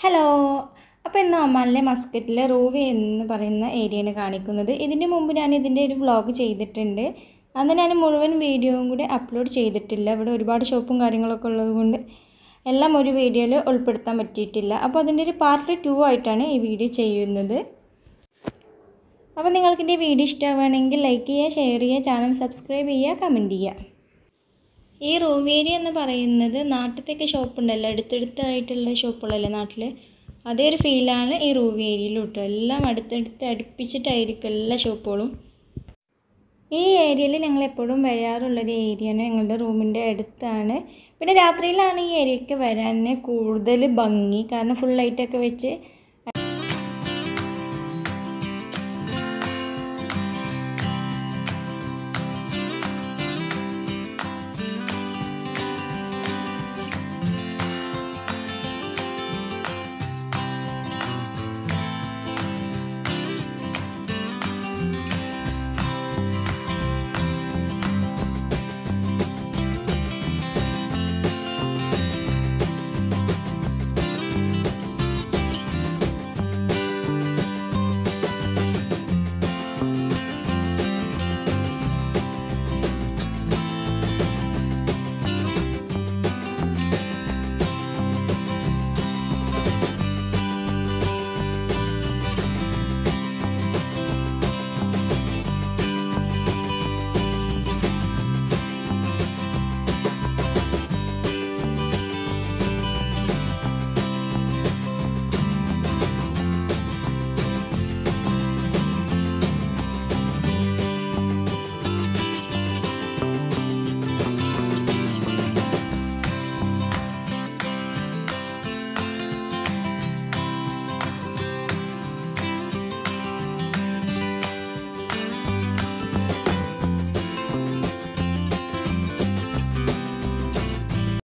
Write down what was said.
hello അപ്പോൾ ഇന്ന് ഒമാനിലെ മസ്കറ്റിലെ റൂവി എന്ന് പറയുന്ന ഏരിയയാണ് കാണിക്കുന്നത് ഇതിന് മുമ്പ് ഞാൻ ഇതിൻ്റെ ഒരു വ്ളോഗ് ചെയ്തിട്ടുണ്ട് അന്ന് ഞാൻ മുഴുവൻ വീഡിയോയും കൂടി അപ്ലോഡ് ചെയ്തിട്ടില്ല ഇവിടെ ഒരുപാട് ഷോപ്പും കാര്യങ്ങളൊക്കെ ഉള്ളതുകൊണ്ട് എല്ലാം ഒരു വീഡിയോയിൽ ഉൾപ്പെടുത്താൻ പറ്റിയിട്ടില്ല അപ്പോൾ അതിൻ്റെ ഒരു പാർട്ട് ടു ആയിട്ടാണ് ഈ വീഡിയോ ചെയ്യുന്നത് അപ്പോൾ നിങ്ങൾക്ക് എൻ്റെ വീഡിയോ ഇഷ്ടമാവുകയാണെങ്കിൽ ലൈക്ക് ചെയ്യുക ഷെയർ ചെയ്യുക ചാനൽ സബ്സ്ക്രൈബ് ചെയ്യുക കമൻറ്റ് ചെയ്യുക ഈ റൂവേരി എന്ന് പറയുന്നത് നാട്ടിലത്തേക്ക് ഷോപ്പ് ഉണ്ടല്ലോ അടുത്തടുത്തായിട്ടുള്ള ഷോപ്പുകളല്ലേ നാട്ടിൽ അതേ ഒരു ഫീലാണ് ഈ റൂവേരിയിലും കിട്ടും എല്ലാം അടുത്തടുത്ത് അടുപ്പിച്ചിട്ടായിരിക്കും എല്ലാ ഷോപ്പുകളും ഈ ഏരിയയിൽ ഞങ്ങൾ എപ്പോഴും വരാറുള്ളൊരു ഏരിയയാണ് ഞങ്ങളുടെ റൂമിൻ്റെ അടുത്താണ് പിന്നെ രാത്രിയിലാണ് ഈ ഏരിയയ്ക്ക് വരാൻ കൂടുതൽ ഭംഗി കാരണം ഫുൾ ലൈറ്റൊക്കെ വെച്ച്